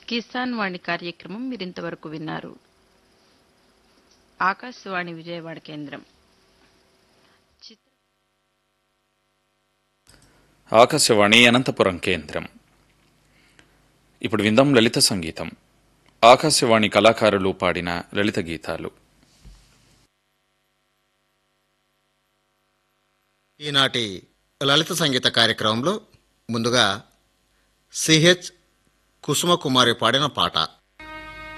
కిసాన్ వాణి కార్యక్రమం మీరింతవరకు విన్నారు ఆకాశవాణి విజయవాడ కేంద్రం చిత్ర ఆకాశవాణి అనంతపురం కేంద్రం ఇప్పుడు విందాం లలిత సంగీతం ఆకాశవాణి కళాకారులు పాడిన లలిత గీతాలు ఈనాటి లలిత సంగీత కార్యక్రమంలో ముందుగా సిహెచ్ కుసుమకుమారి పాడిన పాట